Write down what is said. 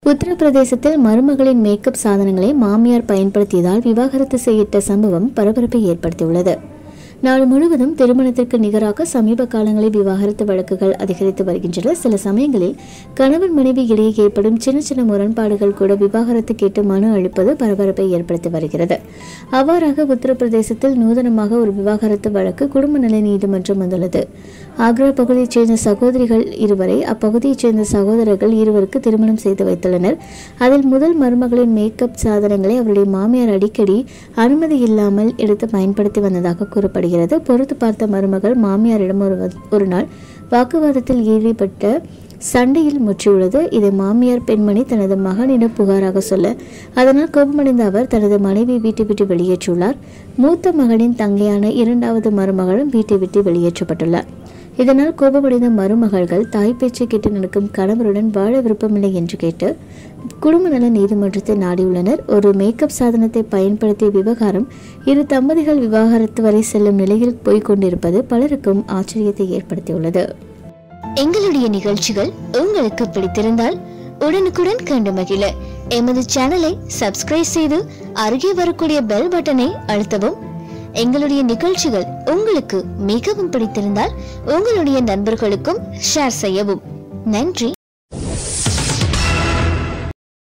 உத்தரப்பிரதேசத்தில் மருமகளின் மேக்கப் சாதனங்களை மாமியார் பயன்படுத்தியதால் விவாகரத்து செய்யிட்ட சம்பவம் பரபரப்பை ஏற்படுத்தியுள்ளது நாடு முழுவதும் திருமணத்திற்கு நிகராக சமீப காலங்களில் விவாகரத்து வழக்குகள் அதிகரித்து வருகின்றன சில சமயங்களில் கணவன் மனைவி இடையே ஏற்படும் சின்ன சின்ன முரண்பாடுகள் கூட விவாகரத்து கேட்டு மனு அளிப்பது பரபரப்பை ஏற்படுத்தி வருகிறது அவ்வாறாக உத்தரப்பிரதேசத்தில் நூதனமாக ஒரு விவாகரத்து வழக்கு குடும்ப நல நீதிமன்றம் வந்துள்ளது ஆக்ரா பகுதியைச் சேர்ந்த சகோதரிகள் இருவரை அப்பகுதியைச் சேர்ந்த சகோதரர்கள் இருவருக்கு திருமணம் செய்து வைத்துள்ளனர் அதில் முதல் மருமகளின் மேக்கப் சாதனங்களை அவருடைய மாமியார் அடிக்கடி அனுமதி இல்லாமல் எடுத்து பயன்படுத்தி வந்ததாக கூறப்படுகிறது பொறுத்து பார்த்த மருமகள் மாமியாரிடம் ஒரு வ- ஒரு நாள் வாக்குவாதத்தில் ஈடுபட்ட சண்டையில் முற்றியுள்ளது இதை மாமியார் பெண்மணி தனது மகனிடம் புகாராக சொல்ல அதனால் கோபமடைந்த அவர் தனது மனைவி வீட்டை விட்டு வெளியேற்றியுள்ளார் மூத்த மகனின் தங்கையான இரண்டாவது மருமகளும் வீட்டை விட்டு வெளியேற்றப்பட்டுள்ளார் இதனால் கோபமடைந்த மருமகள்கள் தாய் பேச்சை கேட்டு நடக்கும் கணவருடன் வாழ விருப்பமில்லை என்று கேட்டு குடும்ப நல நீதிமன்றத்தை நாடியுள்ளனர் ஒரு மேக்கப் சாதனத்தை பயன்படுத்திய விவகாரம் இரு தம்பதிகள் விவாகரத்து வரை செல்லும் நிலையில் போய்க் கொண்டிருப்பது பலருக்கும் ஆச்சரியத்தை ஏற்படுத்தியுள்ளது எங்களுடைய நிகழ்ச்சிகள் உங்களுக்கு பிடித்திருந்தால் உடனுக்குடன் கண்டு மகிழ எமது சேனலை சப்ஸ்கிரைப் செய்து அருகே வரக்கூடிய பெல் பட்டனை அழுத்தவும் எங்களுடைய நிகழ்ச்சிகள் உங்களுக்கு மிகவும் பிடித்திருந்தால் உங்களுடைய நண்பர்களுக்கும் ஷேர் செய்யவும் நன்றி